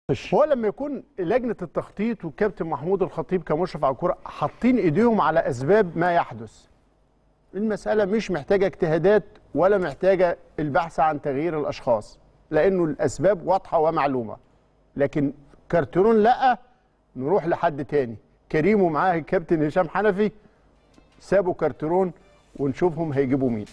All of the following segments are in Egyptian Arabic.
هو لما يكون لجنه التخطيط والكابتن محمود الخطيب كمشرف على الكوره حاطين ايديهم على اسباب ما يحدث المساله مش محتاجه اجتهادات ولا محتاجه البحث عن تغيير الاشخاص لانه الاسباب واضحه ومعلومه لكن كارترون لا نروح لحد تاني كريم ومعاه الكابتن هشام حنفي سابوا كارترون ونشوفهم هيجيبوا مين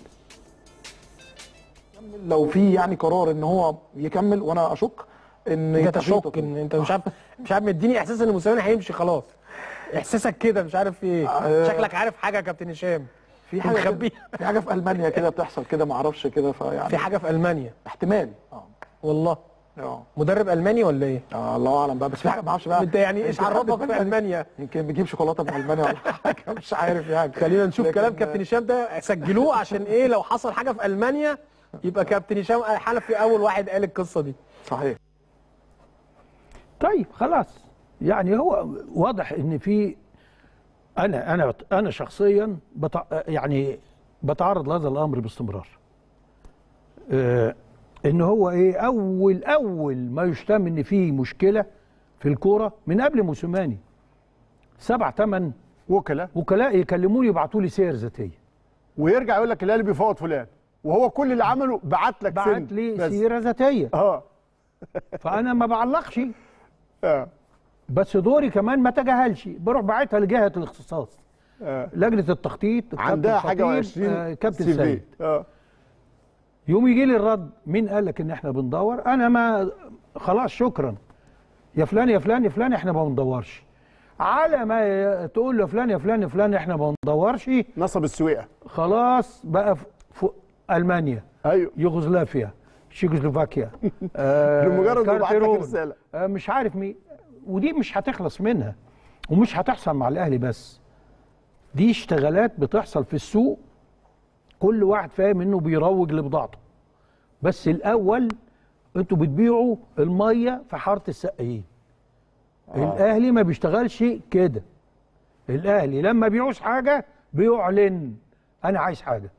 لو في يعني قرار ان هو يكمل وانا اشك ان انت يتخطط. تشك ان انت مش عارف مش عارف مديني احساس ان موسيماني هيمشي خلاص احساسك كده مش عارف في ايه آه. شكلك عارف حاجه يا كابتن هشام في حاجه مخبيها. كده- في حاجه في المانيا كده بتحصل كده ما اعرفش كده فيعني في حاجه في المانيا احتمال اه والله اه مدرب الماني ولا ايه آه، الله اعلم بقى بس في حاجه ما اعرفش بقى انت يعني ايش يمكن عرفك حد في المانيا يمكن بيجيب شوكولاته من المانيا ولا حاجه مش عارف يعني خلينا نشوف لكن- كلام كابتن هشام ده سجلوه عشان ايه لو حصل حاجه في المانيا يبقى كابتن هشام حنفي اول واحد قال القصه دي صحيح طيب خلاص يعني هو واضح ان في انا انا انا شخصيا بتع... يعني بتعرض لهذا الامر باستمرار آه ان هو ايه اول اول ما يشتم ان في مشكله في الكوره من قبل موسيماني سبع ثمان وكلاء وكلاء يكلموني يبعتوا لي سير ذاتيه ويرجع يقول لك الاهلي بيفوض فلان وهو كل اللي عمله بعت لك بعت سند لي بس. سيره ذاتيه اه فانا ما بعلقش اه بس دوري كمان ما تجاهلش بروح باعتها لجهه الاختصاص اه لجنه التخطيط الكابتن عندها حاجه خطيب، و20 آه، كابتن سي في. سيد اه يوم يجي لي الرد مين قال لك ان احنا بندور انا ما خلاص شكرا يا فلان يا فلان يا فلان احنا ما بندورش على ما ي- تقول له فلان يا فلان يا فلان احنا ما بندورش نصب السويقه خلاص بقى في في المانيا ايوه يوغوسلافيا تشيكوسلوفاكيا آه، لمجرد ما بعت لك كارتيرون، رسالة. آه، مش عارف مين ودي مش هتخلص منها ومش هتحصل مع الاهلي بس دي اشتغالات بتحصل في السوق كل واحد فاهم انه بيروج لبضاعته بس الاول انتوا بتبيعوا الميه في حاره السقايين الاهلي ما بيشتغلش كده الاهلي لما بيعوز حاجه بيعلن انا عايز حاجه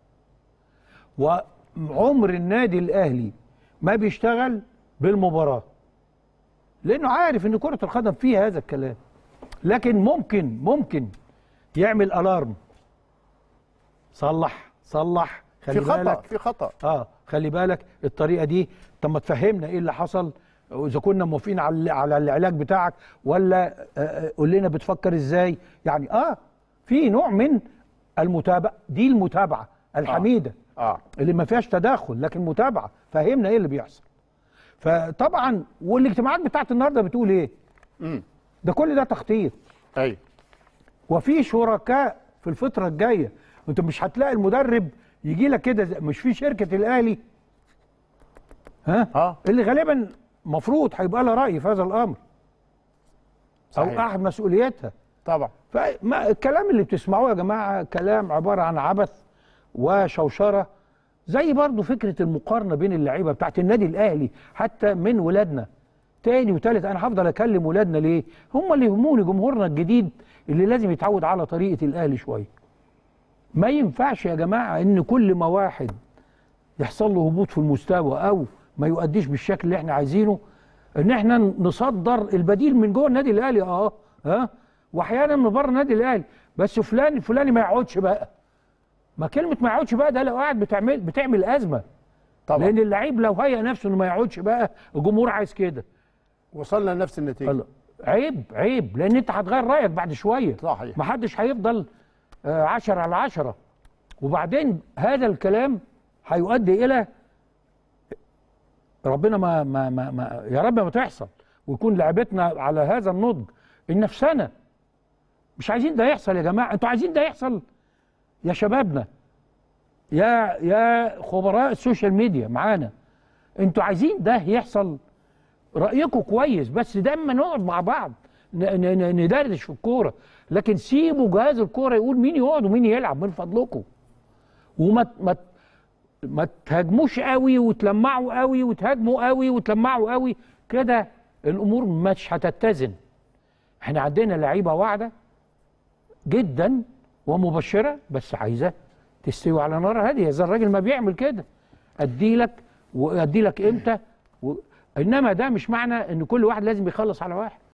وعمر النادي الاهلي ما بيشتغل بالمباراه لانه عارف ان كره القدم فيها هذا الكلام لكن ممكن ممكن يعمل الارم صلح صلح خلي في خطا بالك في خطا اه خلي بالك الطريقه دي طب ما تفهمنا ايه اللي حصل واذا كنا موافقين على على العلاج بتاعك ولا آه، آه، قول لنا بتفكر ازاي يعني اه في نوع من المتابعه دي المتابعه الحميده اه اللي ما فيهاش تدخل لكن متابعه فهمنا ايه اللي بيحصل فطبعا والاجتماعات بتاعت النهارده بتقول ايه امم ده كل ده تخطيط ايوه وفي شركاء في الفتره الجايه انت مش هتلاقي المدرب يجي لك كده زي- مش في شركه الاهلي ها اه اللي غالبا مفروض هيبقى لها راي في هذا الامر او صحيح. احد مسؤولياتها طبعا فما الكلام اللي بتسمعوه يا جماعه كلام عباره عن عبث وشوشره زي برضو فكره المقارنه بين اللعيبه بتاعت النادي الاهلي حتى من ولادنا تاني وتالت انا هفضل اكلم ولادنا ليه؟ هم اللي يهموني جمهورنا الجديد اللي لازم يتعود على طريقه الاهلي شويه. ما ينفعش يا جماعه ان كل ما واحد يحصل له هبوط في المستوى او ما يؤديش بالشكل اللي احنا عايزينه ان احنا نصدر البديل من جوه النادي الاهلي اه ها واحيانا من بره النادي الاهلي بس فلان الفلاني ما يقعدش بقى ما كلمه ما يقعدش بقى ده لو قاعد بتعمل بتعمل ازمه طبعا لان اللعيب لو هيأ نفسه انه ما يقعدش بقى الجمهور عايز كده وصلنا لنفس النتيجه الله. عيب عيب لان انت هتغير رايك بعد شويه صحيح. ما حدش هيفضل آه، عشرة على عشرة وبعدين هذا الكلام هيؤدي الى ربنا ما, ما, ما, ما يا رب ما تحصل ويكون لعبتنا على هذا النضج النفسنه مش عايزين ده يحصل يا جماعه انتوا عايزين ده يحصل يا شبابنا يا يا خبراء السوشيال ميديا معانا انتوا عايزين ده يحصل رايكم كويس بس ده اما نقعد مع بعض ن- ن- ن- ندردش في الكوره لكن سيبوا جهاز الكوره يقول مين يقعد ومين يلعب من فضلكم وما ت- ما ت- ما تهاجموش قوي وتلمعوا قوي وتهاجموا قوي وتلمعوا قوي كده الامور مش هتتزن احنا عندنا لعيبه واعده جدا ومبشره بس عايزه تستوي على نار هاديه زي الراجل ما بيعمل كده ادي لك وادي لك امتى و- انما ده مش معنى ان كل واحد لازم يخلص على واحد